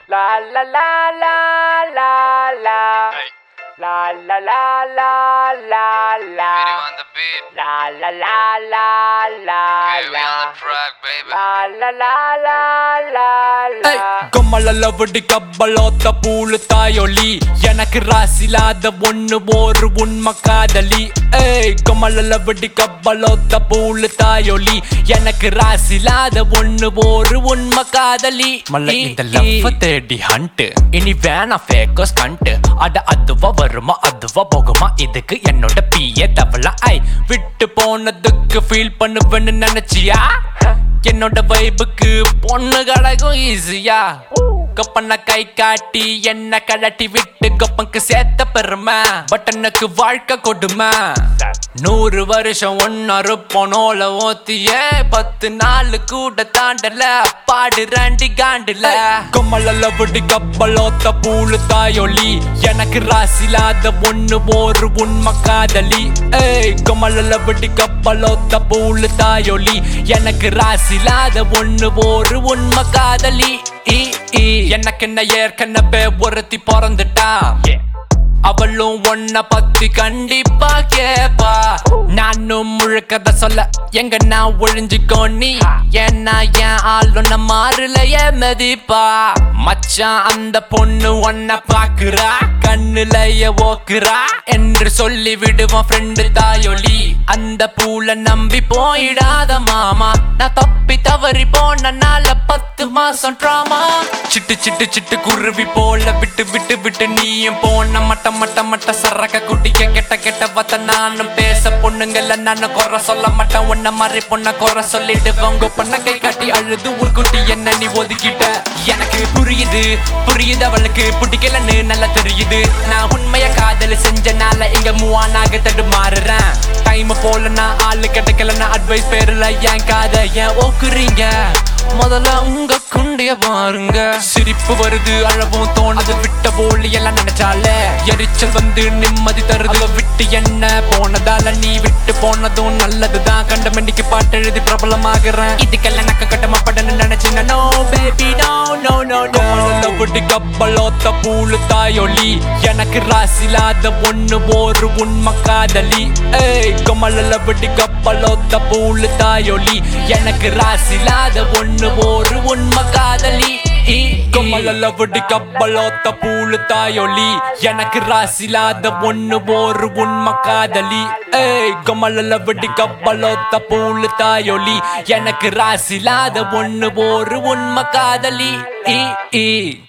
La la la la la la Hey, La la la la la la video on the beat. La la la la la Okay, we on la the track, baby. La la la la la la கமல விடி கப்பலோத்த pool தாயொலி எனக்கு ராசிலாத ஒண்ணு ஒரு உண்மை காதலி ஏய் கமல விடி கப்பலோத்த பூலு தாயொலி எனக்கு ராசிலாத ஒண்ணு ஒரு உண்மை காதலி மல்ல இந்த லவ் தேடி ஹண்ட் இனி வேணா ஃபேக்கோ ஸ்கண்ட் அட அதுவா வருமா அதுவா போகுமா இதுக்கு என்னோட பிஏ தவள ஐ விட்டு போனதுக்கு ஃபீல் பண்ணுவேன்னு நினைச்சியா என்னோட வைபுக்கு பொண்ணு கடக்கும் ஈஸியா கொப்பன கை காட்டி என்ன கழட்டி விட்டு கொப்பனுக்கு சேர்த்த பெருமை பட்டனுக்கு வாழ்க்கை கொடுமை நூறு வருஷம் ஒன்னொரு பொனோல ஓத்திய பத்து நாள் கூட தாண்டல பாடு ரெண்டி காண்டுல கொம்மல விடி கப்பலோத்த பூலு தாயொலி எனக்கு ராசிலாத ஒண்ணு ஒரு உண்மை காதலி ஏய் கொம்மல விடி கப்பலோத்த பூலு தாயொலி எனக்கு ராசிலாத ஒண்ணு ஒரு உண்மை காதலி ஈ, ஈ. எனக்கு என்ன ஏற்கனவே ஒருத்தி பிறந்துட்டா அவளும் ஒன்ன பத்தி கண்டிப்பா கேப்பா நானும் முழுக்கத சொல்ல எங்க நான் ஒழிஞ்சுக்கோ நீ ஏன்னா என் ஆளுன மாறலையே மதிப்பா மச்சான் அந்த பொண்ணு ஒன்ன பாக்குறா கண்ணுலய ஓக்குறா என்று சொல்லி விடுவான் ஃப்ரெண்டு தாயொலி அந்த பூல நம்பி போயிடாத மாமா நான் தப்பி தவறி போனனால பத்து மாசம் ட்ராமா சிட்டு சிட்டு சிட்டு குருவி போல விட்டு விட்டு விட்டு நீயும் போன மட்ட மட்ட மட்ட சரக்க குடிக்க கெட்ட கெட்ட வத்த நானும் பேச பொண்ணுங்கள நானும் குறை சொல்ல மாட்டேன் உன்ன மாதிரி பொண்ண குறை சொல்லிட்டு உங்க பொண்ண கை காட்டி அழுது ஒரு குட்டி என்ன நீ ஒதுக்கிட்ட எனக்கு புரியுது புரியுது அவளுக்கு பிடிக்கலன்னு நல்லா தெரியுது நான் உண்மைய காதல் செஞ்சனால இங்க மூவானாக தடுமாறுறேன் டைம் போல நான் ஆளு கிடைக்கலன்னா அட்வைஸ் பேர்ல ஏன் காத ஏன் ஓக்குறீங்க முதல்ல உங்க குண்டிய பாருங்க சிரிப்பு வருது அழவும் தோணுது விட்ட போலி எல்லாம் நினைச்சாலே எரிச்சல் வந்து நிம்மதி தருது அவ விட்டு என்ன போனதால நீ விட்டு போனதும் நல்லதுதான் கண்ட மணிக்கு பாட்டு எழுதி பிரபலமாகிறேன் இதுக்கெல்லாம் நக்க கட்டமா படன்னு நினைச்சேன் no baby no no no no விட்டு கப்பலோத்த பூலு தாயொலி எனக்கு ராசிலாத ஒண்ணு ஒரு உண்மை காதலி ஏய் கமல விட்டு கப்பலோத்த பூலு தாயொலி எனக்கு ராசிலாத ஒண்ணு ஒரு உண்மை காதலி கமல விட்டு கப்பலோத்த பூலு தாயொலி எனக்கு ராசிலாத ஒண்ணு ஒரு உண்மை காதலி ஏய் கமல விட்டு கப்பலோத்த பூலு தாயொலி எனக்கு ராசிலாத ஒண்ணு ஒரு உண்மை காதலி ஈ ஈ